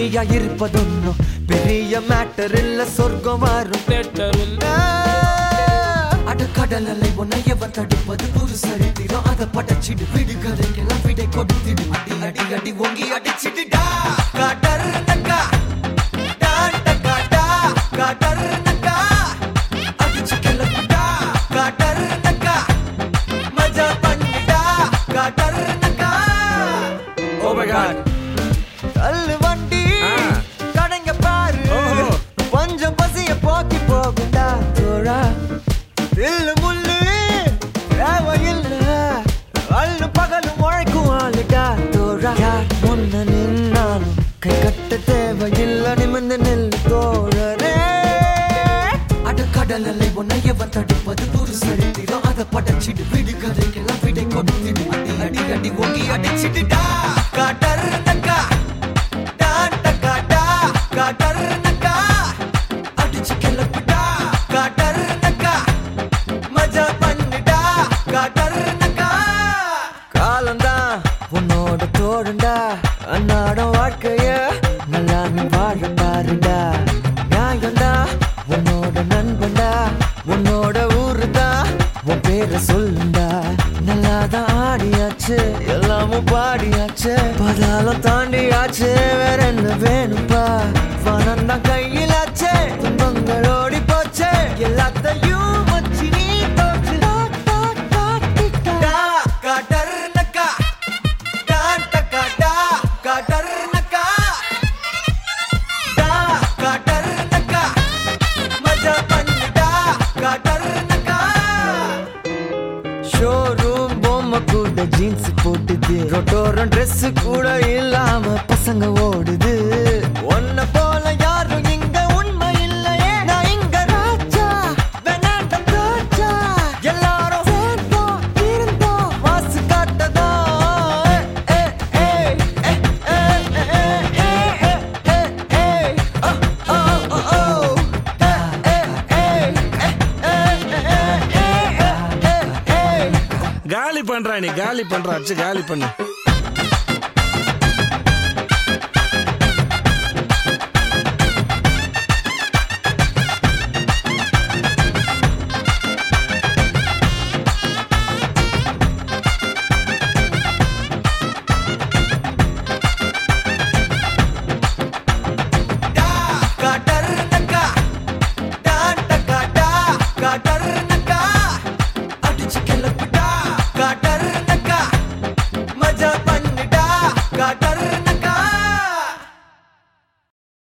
தனியா இருப்பதொன்னும் பெரிய மேட்டர் இல்ல சொர்க்கம் வரும் அட கடல் அலை உன்னை எவர் தடுப்பது புது சரித்திரம் அதை படைச்சிடு விடு கதைக்கெல்லாம் விடை கொடுத்திடு அடி அடி அடி ஒங்கி அடிச்சிடுடா காட்டர் நக்கா டான் டக்கா டா காட்டர் நக்கா அடிச்சு கிளப்புடா காட்டர் நக்கா மஜா பண்ணுடா காட்டர் நக்கா ஓ மை காட் தள்ளு வண்டி ஆ. கடைங்க பாரு ஓஹோ. கொஞ்சம் பசிய போக்கி போகுண்டா தோழா தில்லு முள்ளு தேவையில்ல அள்ளு பகலும் உழைக்கும் ஆளுடா தோழா யார் முன்ன நின்னாலும் கை கட்ட தேவையில்ல நிமிர்ந்து நெல்லு தோழரே அட கடல் அலை உன்னை எவன் தடுப்பது ஒரு சரித்திரம் அதை படைச்சிடு விடு கதைக்கெல்லாம் விடை கொடுத்திடு அடி அடி அடி ஒங்கி அடிச்சிடுடா காட்டர் நக்கா டான் டக்கா டா காட்டர் நக்கா அடிச்சு கிளப்புடா காட்டர் நக்கா மஜா பண்ணுடா காட்டர் நக்கா காலம்தான் உன்னோட தோழண்டா அன்னாடம் வாழ்க்கைய நல்லா நீ வாழ பாருடா நியாயம்டா உன்னோட நண்பன்டா உன்னோட ஊருடா உன் பேரை சொல்லுண்டா நல்லாதான் ஆடியாச்சு எல்லாமும் பாடியாச்சு பதாலம் தாண்டியாச்சு வேற என்ன வேணும்பா பணம் தான் கையிலாச்சே துன்பங்கள் ஓடி போச்சே எல்லாத்தையும் வச்சு நீ தோற்று டா, காட்டர் நக்கா டான் டக்கா டா, காட்டர் நக்கா டா, காட்டர் நக்கா மஜா பண்ணுடா காட்டர் நக்கா ஷோரூம் பொம்மை கூட ஜீன்ஸ் போட்டுது ரொட்டோரம் Dress கூட இல்லாம பசங்க ஓடுது உன்னை போல யாரும் இங்க உண்மை இல்லையே நான் இங்க ராஜா வேணாண்டம் ராஜா எல்லாரும் சேர்ந்தோம் இருந்தோம் வாசு காட்டதா காலி பண்றா நீ காலி பண்றா அச்சு காலி பண்ணு